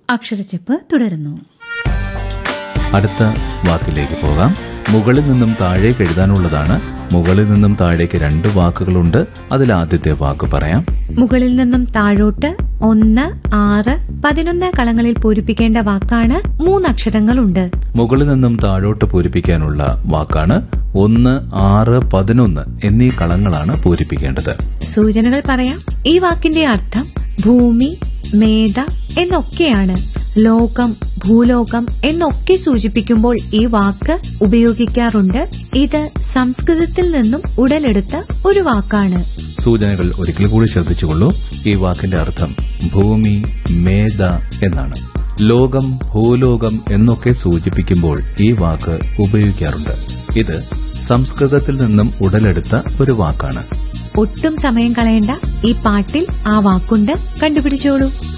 അക്ഷരച്ചെപ്പ് തുടരുന്നു അടുത്ത വാക്കിലേക്ക് പോകാം മുകളിൽ നിന്നും താഴേക്ക് എഴുതാനുള്ളതാണ് മുകളിൽ നിന്നും താഴേക്ക് രണ്ട് വാക്കുകളുണ്ട് അതിൽ ആദ്യത്തെ വാക്ക് പറയാം മുകളിൽ നിന്നും താഴോട്ട് ഒന്ന് ആറ് പതിനൊന്ന് കളങ്ങളിൽ പൂരിപ്പിക്കേണ്ട വാക്കാണ് മൂന്നക്ഷരങ്ങളുണ്ട് മുകളിൽ നിന്നും താഴോട്ട് പൂരിപ്പിക്കാനുള്ള വാക്കാണ് ഒന്ന് ആറ് പതിനൊന്ന് എന്നീ കളങ്ങളാണ് പൂരിപ്പിക്കേണ്ടത് സൂചനകൾ പറയാം ഈ വാക്കിന്റെ അർത്ഥം ഭൂമി മേധ എന്നൊക്കെയാണ് ലോകം ഭൂലോകം എന്നൊക്കെ സൂചിപ്പിക്കുമ്പോൾ ഈ വാക്ക് ഉപയോഗിക്കാറുണ്ട് ഇത് സംസ്കൃതത്തിൽ നിന്നും ഉടലെടുത്ത ഒരു വാക്കാണ് സൂചനകൾ ഒരിക്കൽ കൂടി ശ്രദ്ധിച്ചുകൊള്ളൂ ഈ വാക്കിന്റെ അർത്ഥം ഭൂമി മേധ എന്നാണ് ലോകം ഭൂലോകം എന്നൊക്കെ സൂചിപ്പിക്കുമ്പോൾ ഈ വാക്ക് ഉപയോഗിക്കാറുണ്ട് ഇത് സംസ്കൃതത്തിൽ നിന്നും ഉടലെടുത്ത ഒരു വാക്കാണ് ഒട്ടും സമയം കളയേണ്ട ഈ പാട്ടിൽ ആ വാക്കുണ്ട് കണ്ടുപിടിച്ചോളൂ